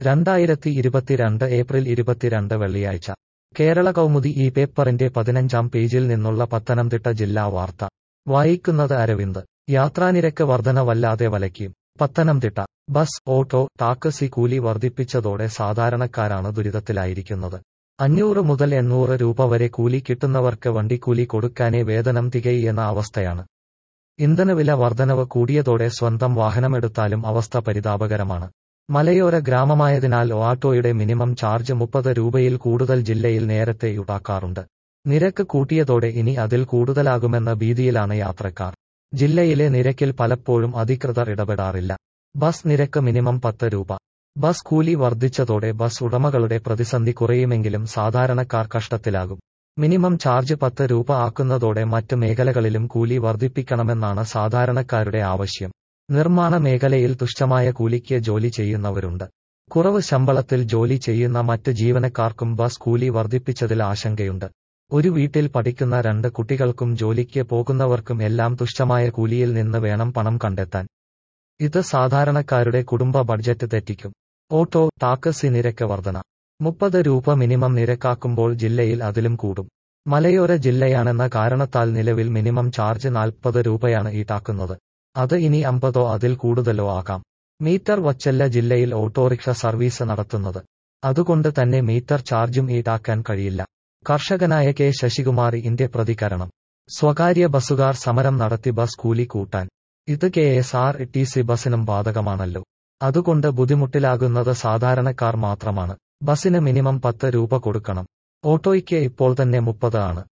രണ്ടായിരത്തി ഇരുപത്തിരണ്ട് ഏപ്രിൽ ഇരുപത്തിരണ്ട് വെള്ളിയാഴ്ച കേരള കൗമുദി ഈ പേപ്പറിന്റെ പതിനഞ്ചാം പേജിൽ നിന്നുള്ള പത്തനംതിട്ട ജില്ലാ വാർത്ത വായിക്കുന്നത് അരവിന്ദ് യാത്രാനിരക്ക് വർധന വല്ലാതെ വലയ്ക്കും പത്തനംതിട്ട ബസ് ഓട്ടോ ടാക്സി കൂലി വർദ്ധിപ്പിച്ചതോടെ സാധാരണക്കാരാണ് ദുരിതത്തിലായിരിക്കുന്നത് അഞ്ഞൂറ് മുതൽ എണ്ണൂറ് രൂപ വരെ കൂലി കിട്ടുന്നവർക്ക് വണ്ടിക്കൂലി കൊടുക്കാനേ വേതനം തികയെന്ന അവസ്ഥയാണ് ഇന്ധനവില വർധനവ് കൂടിയതോടെ സ്വന്തം വാഹനമെടുത്താലും അവസ്ഥ പരിതാപകരമാണ് മലയോര ഗ്രാമമായതിനാൽ ഓട്ടോയുടെ മിനിമം ചാർജ് മുപ്പത് രൂപയിൽ കൂടുതൽ ജില്ലയിൽ നേരത്തെ ഈടാക്കാറുണ്ട് നിരക്ക് കൂട്ടിയതോടെ ഇനി അതിൽ കൂടുതലാകുമെന്ന ഭീതിയിലാണ് യാത്രക്കാർ ജില്ലയിലെ നിരക്കിൽ പലപ്പോഴും അധികൃതർ ഇടപെടാറില്ല ബസ് നിരക്ക് മിനിമം പത്ത് രൂപ ബസ് കൂലി വർദ്ധിച്ചതോടെ ബസ് ഉടമകളുടെ പ്രതിസന്ധി കുറയുമെങ്കിലും സാധാരണക്കാർ കഷ്ടത്തിലാകും മിനിമം ചാർജ് പത്ത് രൂപ ആക്കുന്നതോടെ മറ്റ് മേഖലകളിലും കൂലി വർദ്ധിപ്പിക്കണമെന്നാണ് സാധാരണക്കാരുടെ ആവശ്യം നിർമ്മാണ മേഖലയിൽ തുച്ഛമായ കൂലിക്ക് ജോലി ചെയ്യുന്നവരുണ്ട് കുറവ് ശമ്പളത്തിൽ ജോലി ചെയ്യുന്ന മറ്റ് ജീവനക്കാർക്കും ബസ് കൂലി വർദ്ധിപ്പിച്ചതിൽ ആശങ്കയുണ്ട് ഒരു വീട്ടിൽ പഠിക്കുന്ന രണ്ട് കുട്ടികൾക്കും ജോലിക്ക് പോകുന്നവർക്കും എല്ലാം തുച്ഛമായ കൂലിയിൽ നിന്ന് വേണം പണം കണ്ടെത്താൻ ഇത് സാധാരണക്കാരുടെ കുടുംബ ബഡ്ജറ്റ് തെറ്റിക്കും ഓട്ടോ ടാക്സി നിരക്ക് വർധന മുപ്പത് രൂപ മിനിമം നിരക്കാക്കുമ്പോൾ ജില്ലയിൽ അതിലും കൂടും മലയോര ജില്ലയാണെന്ന കാരണത്താൽ നിലവിൽ മിനിമം ചാർജ് നാൽപ്പത് രൂപയാണ് ഈടാക്കുന്നത് അത് ഇനി അമ്പതോ അതിൽ കൂടുതലോ ആകാം മീറ്റർ വച്ചല്ല ജില്ലയിൽ ഓട്ടോറിക്ഷ സർവീസ് നടത്തുന്നത് അതുകൊണ്ട് തന്നെ മീറ്റർ ചാർജും ഈടാക്കാൻ കഴിയില്ല കർഷകനായ കെ ശശികുമാറിന്റെ പ്രതികരണം സ്വകാര്യ ബസ്സുകാർ സമരം നടത്തി ബസ് കൂലി കൂട്ടാൻ ഇത് K S R T C ബസിനും ബാധകമാണല്ലോ അതുകൊണ്ട് ബുദ്ധിമുട്ടിലാകുന്നത് സാധാരണക്കാർ മാത്രമാണ് ബസിന് മിനിമം പത്ത് രൂപ കൊടുക്കണം ഓട്ടോയ്ക്ക് ഇപ്പോൾ തന്നെ മുപ്പത് ആണ്